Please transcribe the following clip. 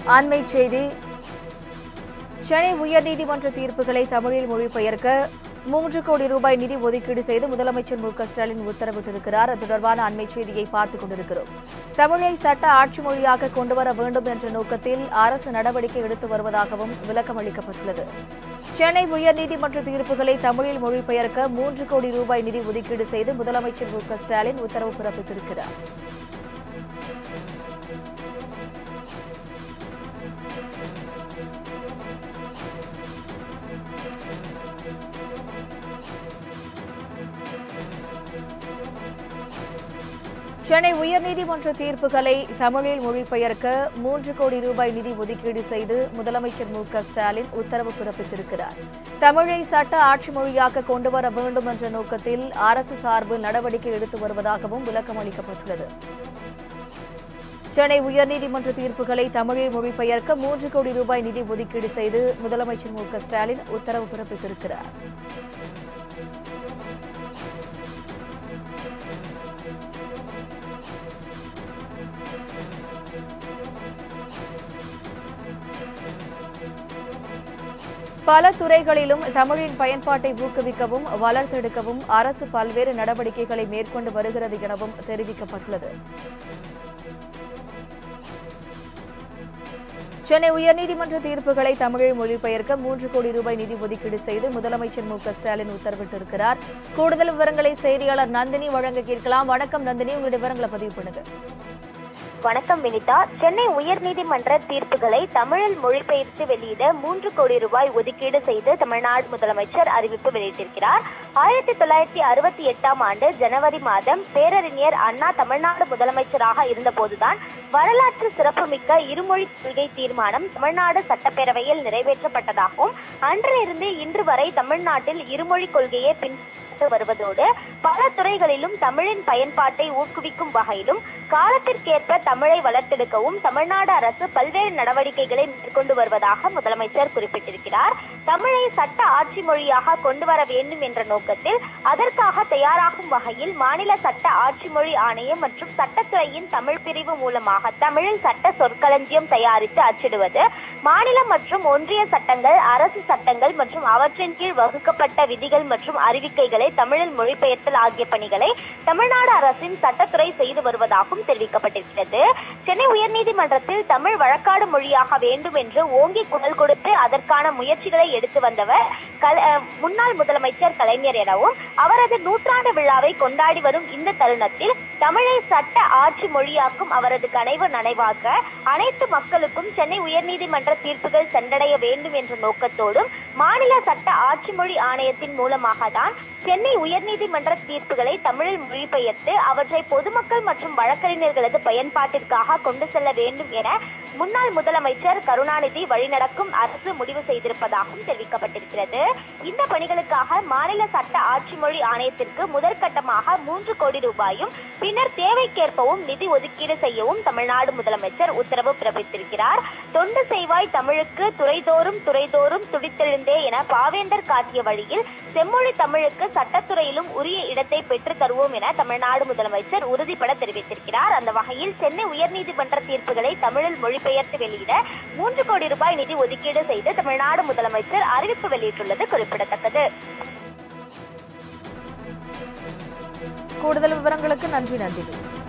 அண்மை செய்தி சென்னை உயர்நீதிமன்ற தீர்ப்புகளை தமிழில் மொழிபெயர்க்க மூன்று கோடி ரூபாய் நிதி ஒதுக்கீடு செய்து முதலமைச்சர் மு க ஸ்டாலின் உத்தரவிட்டிருக்கிறார் அது தொடர்பான அண்மை செய்தியை பார்த்துக் கொண்டிருக்கிறோம் தமிழை சட்ட ஆட்சி மொழியாக கொண்டுவர வேண்டும் என்ற நோக்கத்தில் அரசு நடவடிக்கை எடுத்து வருவதாகவும் விளக்கம் அளிக்கப்பட்டுள்ளது சென்னை உயர்நீதிமன்ற தீர்ப்புகளை தமிழில் மொழிபெயர்க்க மூன்று கோடி ரூபாய் நிதி ஒதுக்கீடு செய்து முதலமைச்சர் மு க ஸ்டாலின் உத்தரவு பிறப்பித்திருக்கிறார் சென்னை உயர்நீதிமன்ற தீர்ப்புகளை தமிழில் மொழிபெயர்க்க மூன்று கோடி ரூபாய் நிதி ஒதுக்கீடு செய்து முதலமைச்சர் மு க ஸ்டாலின் உத்தரவு பிறப்பித்திருக்கிறார் தமிழை சட்ட ஆட்சி மொழியாக்க கொண்டுவர வேண்டும் என்ற நோக்கத்தில் அரசு சார்பில் நடவடிக்கை எடுத்து வருவதாகவும் விளக்கம் அளிக்கப்பட்டுள்ளது சென்னை உயர்நீதிமன்ற தீர்ப்புகளை தமிழில் மொழிபெயர்க்க மூன்று கோடி ரூபாய் நிதி ஒதுக்கீடு செய்து முதலமைச்சர் மு க ஸ்டாலின் உத்தரவு பிறப்பித்திருக்கிறார் பல துறைகளிலும் தமிழின் பயன்பாட்டை ஊக்குவிக்கவும் வளர்த்தெடுக்கவும் அரசு பல்வேறு நடவடிக்கைகளை மேற்கொண்டு வருகிறது எனவும் தெரிவிக்கப்பட்டுள்ளது சென்னை உயர்நீதிமன்ற தீர்ப்புகளை தமிழில் மொழிபெயர்க்க மூன்று கோடி ரூபாய் நிதி ஒதுக்கீடு செய்து முதலமைச்சர் மு க ஸ்டாலின் உத்தரவிட்டிருக்கிறார் கூடுதல் விவரங்களை செய்தியாளர் நந்தினி வழங்க கேட்கலாம் வணக்கம் நந்தினி உங்களுடைய விவரங்களை பதிவு பண்ணுங்க வணக்கம் வினிதா சென்னை உயர்நீதிமன்ற தீர்ப்புகளை தமிழில் மொழிபெயர்த்து வெளியிட மூன்று கோடி ரூபாய் ஒதுக்கீடு செய்து தமிழ்நாடு முதலமைச்சர் அறிவிப்பு வெளியிட்டிருக்கிறார் ஆயிரத்தி தொள்ளாயிரத்தி அறுபத்தி எட்டாம் ஆண்டு ஜனவரி மாதம் பேரறிஞர் அண்ணா தமிழ்நாடு முதலமைச்சராக இருந்தபோதுதான் வரலாற்று சிறப்புமிக்க இருமொழி கொள்கை தீர்மானம் தமிழ்நாடு சட்டப்பேரவையில் நிறைவேற்றப்பட்டதாகவும் அன்றிலிருந்து இன்று வரை தமிழ்நாட்டில் இருமொழி கொள்கையை பின்பற்ற வருவதோடு பல துறைகளிலும் தமிழின் பயன்பாட்டை ஊக்குவிக்கும் வகையிலும் காலத்திற்கேற்ப தமிழை வளர்த்தெடுக்கவும் தமிழ்நாடு அரசு பல்வேறு நடவடிக்கைகளை மேற்கொண்டு வருவதாக முதலமைச்சர் குறிப்பிட்டிருக்கிறார் தமிழை சட்ட ஆட்சி மொழியாக கொண்டு வர வேண்டும் என்ற நோக்கத்தில் அதற்காக தயாராகும் வகையில் மாநில சட்ட ஆட்சி மொழி ஆணையம் மற்றும் சட்டத்துறையின் தமிழ் பிரிவு மூலமாக தமிழில் சட்ட சொற்களஞ்சியம் தயாரித்து அச்சிடுவது மாநில மற்றும் ஒன்றிய சட்டங்கள் அரசு சட்டங்கள் மற்றும் அவற்றின் கீழ் வகுக்கப்பட்ட விதிகள் மற்றும் அறிவிக்கைகளை தமிழில் மொழிபெயர்த்தல் ஆகிய பணிகளை தமிழ்நாடு அரசின் சட்டத்துறை செய்து வருவதாகவும் தெரிவிக்கப்பட்டிருக்கிறது சென்னை உயர்நீதிமன்றத்தில் தமிழ் வழக்காடு மொழியாக வேண்டும் என்று ஓங்கி குரல் கொடுத்து அதற்கான முயற்சிகளை எடுத்து வந்தவர் கல- அஹ் முன்னாள் முதலமைச்சர் கலைஞர் எனவும் அவரது நூற்றாண்டு விழாவை கொண்டாடி வரும் இந்த தருணத்தில் தமிழை சட்ட ஆட்சி மொழியாக்கும் அவரது கனவு நனைவாக்க அனைத்து மக்களுக்கும் சென்னை உயர்நீதிமன்ற தீர்ப்புகள் சென்றடைய வேண்டும் என்ற நோக்கத்தோடும் மாநில சட்ட ஆட்சி மொழி ஆணையத்தின் மூலமாக தான் சென்னை உயர்நீதிமன்ற தீர்ப்புகளை தமிழில் மொழிபெயர்த்து அவற்றை பொதுமக்கள் மற்றும் வழக்கறிஞர்களது பயன்பாட்டிற்காக கொண்டு செல்ல வேண்டும் என முன்னாள் முதலமைச்சர் கருணாநிதி வழிநடக்கும் அரசு முடிவு செய்திருப்பதாகவும் தெரிவிக்கப்பட்டிருக்கிறது இந்த பணிகளுக்காக மாநில சட்ட ஆட்சி மொழி ஆணையத்திற்கு முதற்கட்டமாக மூன்று கோடி ரூபாயும் பின்னர் தேவைக்கேற்பவும் நிதி ஒதுக்கீடு செய்யவும் தமிழ்நாடு முதலமைச்சர் உத்தரவு பிறப்பித்திருக்கிறார் தொண்டு செய்வாய் தமிழுக்கு துறைதோறும் துறைதோறும் துடித்தெழுந்தே என பாவேந்தர் காட்டிய வழியில் செம்மொழி தமிழுக்கு சட்டத்துறையிலும் உரிய இடத்தை பெற்றுத் தருவோம் என தமிழ்நாடு முதலமைச்சர் உறுதிபட தெரிவித்திருக்கிறார் அந்த வகையில் சென்னை உயர்நீதிமன்ற தீர்ப்புகளை தமிழில் மொழிபெயர்த்து வெளியிட மூன்று கோடி ரூபாய் நிதி ஒதுக்கீடு செய்து தமிழ்நாடு முதலமைச்சர் அறிவிப்பு வெளியிட்டுள்ளது குறிப்பிடத்தக்கது கூடுதல் விவரங்களுக்கு நன்றி நந்தினி